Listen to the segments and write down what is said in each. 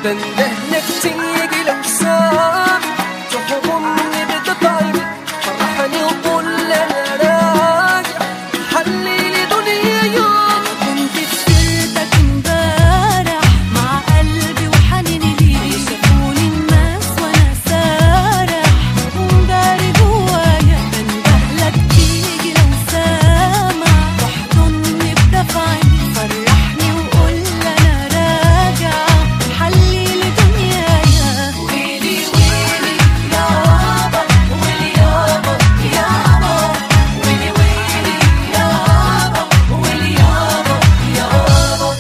بندهلك تيجي لو سام تحضني بتطعمي فرحني وقول انا راجع حلي لي دنيا يوم كنت في سيرتك امبارح مع قلبي وحنيني ليك شافوني الناس وانا سارح ومداري جوايا بندهلك تيجي لو سامع تحضني بدفعي فرحني وقول انا راجع حلي لي دنيايا ويلي ويلي يابا ويلي يابا يابا ويلي ويلي يابا ويلي يابا يابا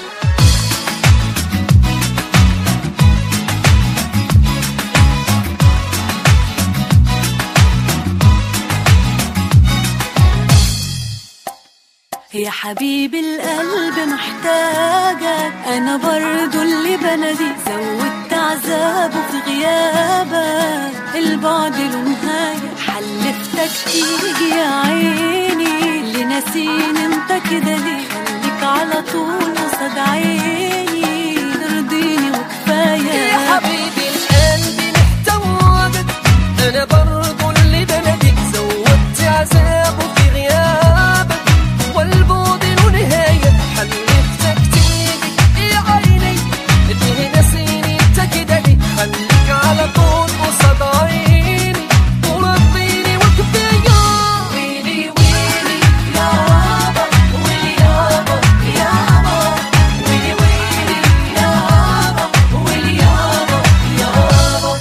يا حبيبي القلب محتاجك انا برضو اللي بنادي زودت عذابه في غيابك البعد له نهاية حلفتك تيجي يا عيني اللي ناسيني انت كده ليه خليك على طول قصاد عيني ترضيني وكفاية يا حبيبي القلب محتاجك انا برضو اللي بناديك زودت عذابه في غيابك والبعد له نهاية حلفتك تيجي يا عيني اللي ناسيني انت كده ليه خليك على طول قصاد عيني ورضيني وكفاية ويلي ويلي يابا ويلي يابا يابا ويلي ويلي يابا ويلي يابا يابا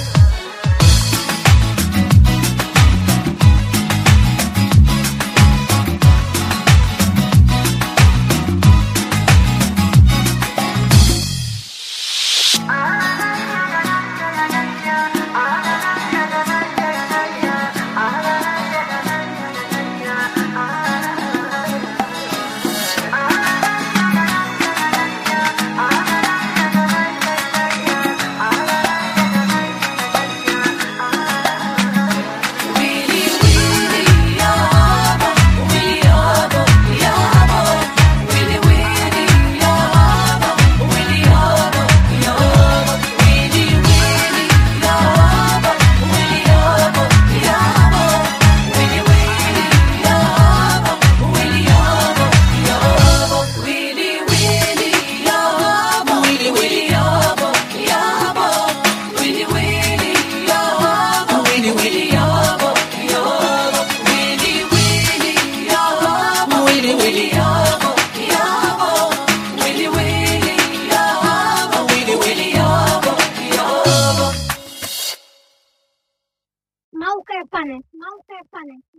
ويلي ويلي يابا ويلي يابا يابا ويلي ويلي يابا ويلي يابا يابا ويلي ويلي يابا ويلي يابا يابا ويلي ويلي يابا ويلي يابا يابا ويلي ويلي يابا ويلي ويلي يابا يابا ويلي ويلي يابا ويلي ويلي يابا يابا ويلي ويلي يابا ويلي ويلي يابا يابا ويلي ويلي يابا ويلي ويلي يابا يابا موقع فنك موقع فنك